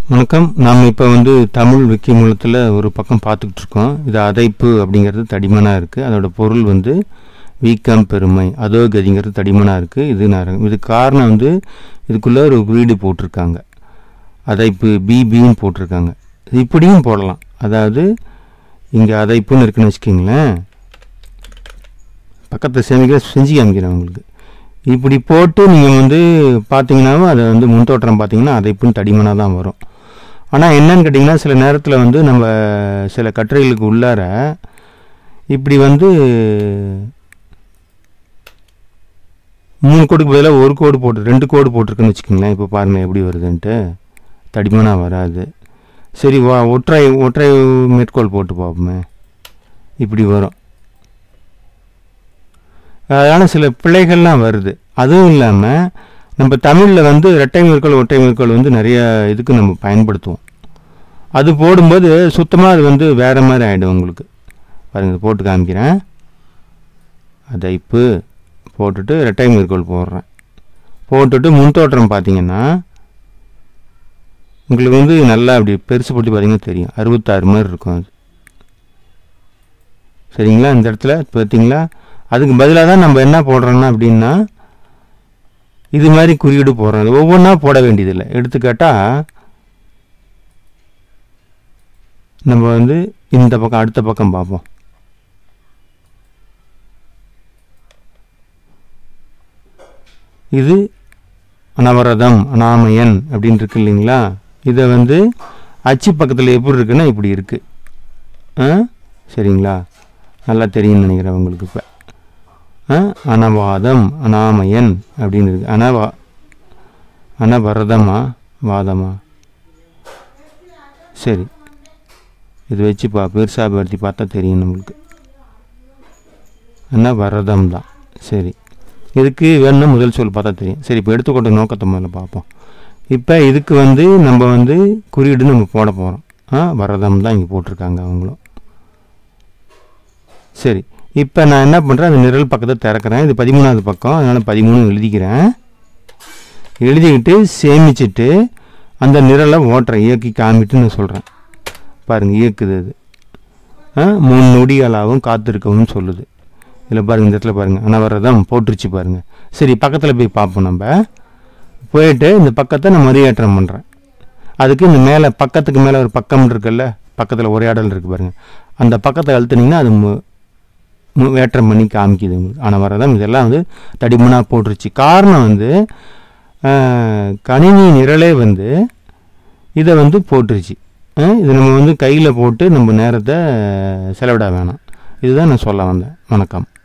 வணக்கம் நாம் இப்போ வந்து தமிழ் விக்கி மூலத்தில் ஒரு பக்கம் பார்த்துக்கிட்டு இருக்கோம் இது அதைப்பு அப்படிங்கிறது தடிமனாக இருக்குது அதோட பொருள் வந்து வீக்கம் பெருமை அதோ கதிங்கிறது தடிமனாக இருக்குது இது நரகம் இது காரணம் வந்து இதுக்குள்ளே ஒரு வீடு போட்டிருக்காங்க அதைப்பு பிபின்னு போட்டிருக்காங்க இது இப்படியும் போடலாம் அதாவது இங்கே அதைப்புன்னு இருக்குன்னு வச்சுக்கிங்களேன் பக்கத்தில் சேமிக்க செஞ்சு காமிக்கிறேன் உங்களுக்கு இப்படி போட்டு நீங்கள் வந்து பார்த்தீங்கன்னாவும் அதை வந்து முன்தோற்றம் பார்த்தீங்கன்னா அதைப்புன்னு தடிமனாக தான் வரும் ஆனால் என்னன்னு கேட்டிங்கன்னா சில நேரத்தில் வந்து நம்ம சில கட்டுரைகளுக்கு உள்ளார இப்படி வந்து மூணு கோடுக்கு பதிலாக ஒரு கோடு போட்டு ரெண்டு கோடு போட்டிருக்குன்னு வச்சுக்கோங்களேன் இப்போ பாருங்கள் எப்படி வருதுன்ட்டு தடிமனாக வராது சரி வா ஒற்றை ஒற்றை மேற்கோள் போட்டு பார்ப்போமே இப்படி வரும் அதனால் சில பிழைகள்லாம் வருது அதுவும் இல்லாமல் நம்ம தமிழில் வந்து இரட்டை மேற்கோள் ஒற்றை மேற்கோள் வந்து நிறைய இதுக்கு நம்ம பயன்படுத்துவோம் அது போடும்போது சுத்தமாக அது வந்து வேறு மாதிரி ஆகிடும் உங்களுக்கு பாருங்கள் போட்டு காமிக்கிறேன் அதைப்பு போட்டுட்டு இரட்டை மேற்கோள் போடுறேன் போட்டுட்டு முன்தோற்றம் பார்த்தீங்கன்னா உங்களுக்கு வந்து நல்லா அப்படி பெருசு போட்டு பார்த்தீங்கன்னா தெரியும் அறுபத்தாறு மாதிரி இருக்கும் அது சரிங்களா இந்த இடத்துல பார்த்தீங்களா அதுக்கு பதிலாக தான் நம்ம என்ன போடுறோன்னா அப்படின்னா இது மாதிரி குறியீடு போடுறோம் ஒவ்வொன்றா போட வேண்டியதில்லை எடுத்துக்காட்டால் நம்ம வந்து இந்த பக்கம் அடுத்த பக்கம் பார்ப்போம் இது அனவரதம் அனாமயன் அப்படின்னு இருக்கு இல்லைங்களா இதை வந்து அச்சு பக்கத்தில் எப்படி இருக்குன்னா இப்படி இருக்குது ஆ சரிங்களா நல்லா தெரியும்னு நினைக்கிறேன் உங்களுக்கு இப்போ அனவாதம் அனாமயன் அப்படின்னு இருக்கு அனவா அனவரதமா வாதமா சரி இது வச்சு பா பெருசாக படுத்தி பார்த்தா தெரியும் நம்மளுக்கு அனவரதம் தான் சரி இதுக்கு வேணும்னா முதல் சொல் பார்த்தா தெரியும் சரி இப்போ எடுத்துக்கொண்ட நோக்கத்தை முதல்ல பார்ப்போம் இப்போ இதுக்கு வந்து நம்ம வந்து குறியீடு நம்ம போட போகிறோம் ஆ வரதம் தான் இங்கே போட்டிருக்காங்க அவங்களும் சரி இப்போ நான் என்ன பண்ணுறேன் அந்த நிரல் பக்கத்தை திறக்கிறேன் இது பதிமூணாவது பக்கம் அதனால் பதிமூணு எழுதிக்கிறேன் எழுதிக்கிட்டு சேமிச்சுட்டு அந்த நிரலை ஓட்டுறேன் இயக்கி காமிட்டு நான் சொல்கிறேன் பாருங்கள் இயக்குது அது ஆ மூணு நொடிகளாகவும் காத்திருக்கவும் சொல்லுது இதில் பாருங்கள் இந்த இடத்துல பாருங்கள் அனவரதம் போட்டுருச்சு பாருங்கள் சரி பக்கத்தில் போய் பார்ப்போம் நம்ம போயிட்டு இந்த பக்கத்தை நான் மறுஏற்றம் பண்ணுறேன் அதுக்கு இந்த மேலே பக்கத்துக்கு மேலே ஒரு பக்கம் இருக்குல்ல பக்கத்தில் உரையாடல் இருக்குது பாருங்கள் அந்த பக்கத்தை அழுத்துனீங்கன்னா அது மு- மு- ஏற்றம் பண்ணி காமிக்குது உங்களுக்கு அனவரதம் இதெல்லாம் வந்து தடிமனாக போட்டுருச்சு காரணம் வந்து ஆஹ், கணினி நிரலே வந்து இதை வந்து போட்டுருச்சு ஆஹ், இது நம்ம வந்து கையில் போட்டு நம்ம நேரத்தை செலவிட வேணாம் இதுதான் நான் சொல்ல வந்தேன் வணக்கம்